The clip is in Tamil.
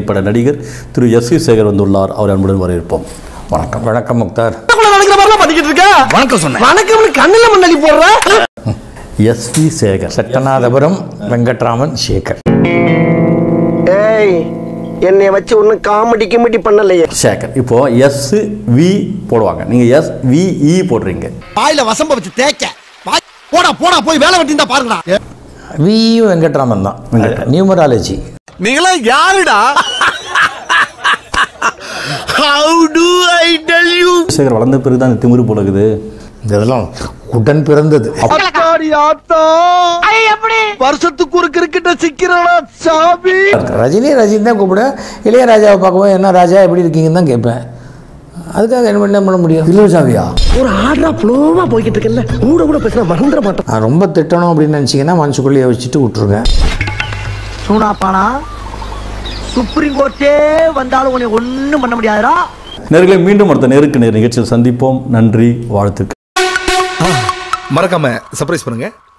திரைப்பட நடிகர் திரு எஸ் வி சேகர் வந்துள்ளார் அவர் அன்புடன் வரவேற்போம் வணக்கம் வணக்கம் முக்தார் நினைக்கிற மாதிரிலாம் பண்ணிக்கிட்டு இருக்க வணக்கம் சொன்னேன் வணக்கம்னு கண்ணுல மண்ணடி போடுற எஸ் வி சேகர் சட்டநாதபுரம் வெங்கட்ராமன் சேகர் ஏய் என்னைய வச்சு ஒன்னும் காமெடி கிமெடி பண்ணலையே சேகர் இப்போ எஸ் வி போடுவாங்க நீங்க எஸ் வி இ போடுறீங்க வாயில வசம்ப வச்சு தேய்க்க வாய்- போடா போடா போய் வேலை வெட்டி பாருங்கடா வியும் வெங்கட்ராமன் தான் நியூமராலஜி நீங்களாம் யாருடா how do I tell you Sekar வளர்ந்த பிறகு தான் இந்த திமிரு போலகுது இதெல்லாம் உடன் பிறந்தது அத்தாடி ஆத்தா வருஷத்துக்கு ஒரு கிரிக்கெட்ட சிக்கிறடா சாமி ரஜினி ரஜினி தான் கூப்பிட இளையராஜாவை பார்க்கும்போது என்ன ராஜா எப்படி இருக்கீங்கன்னு தான் கேட்பேன் அதுக்காக என்ன பண்ண பண்ண முடியும் திலோசாவியா ஒரு ஆர்டரா ஃப்ளோவா போய்கிட்டு இருக்கல கூட கூட பேசினா மறந்துட மாட்டோம் நான் ரொம்ப திட்டணும் அப்படின்னு நினச்சிங்கன்னா மனசுக்குள்ளேயே வச்சுட்டு விட்ருங்க சூனாப்பானா சுப்ரீம் கோர்ட்டே வந்தாலும் உன்னை ஒண்ணும் பண்ண முடியாதுடா நேர்களை மீண்டும் அடுத்த நேருக்கு நேர் நிகழ்ச்சியில் சந்திப்போம் நன்றி வாழ்த்துக்கள் மறக்காம சர்ப்ரைஸ் பண்ணுங்க